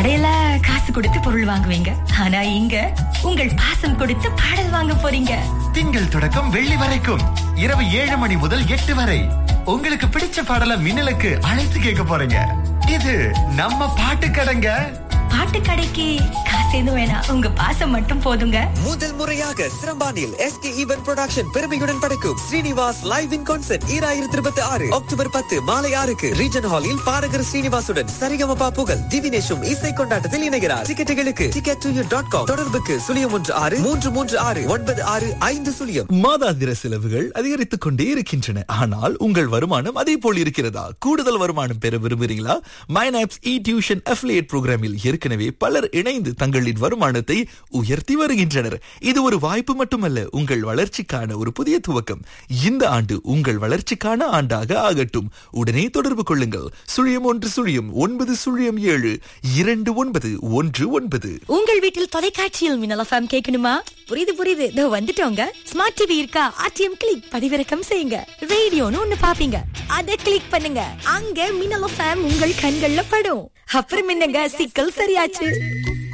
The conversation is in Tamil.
கடையில காசு கொடுத்து பொருள் வாங்குவீங்க ஆனா இங்க உங்கள் பாசம் கொடுத்து பாடல் வாங்க போறீங்க திங்கள் தொடக்கம் வெள்ளி வரைக்கும் இரவு ஏழு மணி முதல் எட்டு வரை உங்களுக்கு பிடிச்ச பாடல மின்னலுக்கு அழைத்து கேட்க போறீங்க இது நம்ம பாட்டு கடைங்க பாட்டு கடைக்கு காசு எதுவும் வேணாம் உங்க பாசம் மட்டும் போதுங்க முதல் முறையாக சிரம்பானில் எஸ்கே ஈவன் ப்ரொடக்ஷன் பெருமையுடன் படைக்கும் ஸ்ரீனிவாஸ் லைவ் இன் கான்சர்ட் ஈராயிரத்தி இருபத்தி ஆறு அக்டோபர் பத்து மாலை ஆறுக்கு ரீஜன் ஹாலில் பாரகர் ஸ்ரீனிவாசுடன் சரிகமபா புகழ் திவினேஷும் இசை கொண்டாட்டத்தில் இணைகிறார் டிக்கெட்டுகளுக்கு டிக்கெட் டு டாட் காம் தொடர்புக்கு சுழியம் ஒன்று ஆறு மூன்று மூன்று ஆறு ஒன்பது ஆறு ஐந்து சுழியம் மாதாந்திர செலவுகள் அதிகரித்துக் கொண்டே இருக்கின்றன ஆனால் உங்கள் வருமானம் அதே போல் இருக்கிறதா கூடுதல் வருமானம் பெற விரும்புகிறீங்களா மைனாப்ஸ் இ டியூஷன் அஃபிலியேட் புரோகிராமில் ஏற்கனவே பலர் இணைந்து தங்களின் வருமானத்தை உயர்த்தி வருகின்றனர் இது ஒரு வாய்ப்பு மட்டுமல்ல உங்கள் வளர்ச்சிக்கான ஒரு புதிய துவக்கம் இந்த ஆண்டு உங்கள் வளர்ச்சிக்கான ஆண்டாக ஆகட்டும் உடனே தொடர்பு கொள்ளுங்கள் சுழியம் ஒன்று சுழியம் ஒன்பது சுழியம் ஏழு இரண்டு ஒன்பது ஒன்று ஒன்பது உங்கள் வீட்டில் தொலைக்காட்சியில் மின்னல் எஃப்எம் கேட்கணுமா புரியுது புரியுது இதோ வந்துட்டோங்க ஸ்மார்ட் டிவி இருக்கா ஆர்டிஎம் கிளிக் பதிவிறக்கம் செய்யுங்க ரேடியோன்னு ஒண்ணு பாப்பீங்க அதை கிளிக் பண்ணுங்க அங்க மின்னல் எஃப்எம் உங்கள் கண்கள்ல படும் அப்புறம் என்னங்க சிக்கல் சரியாச்சு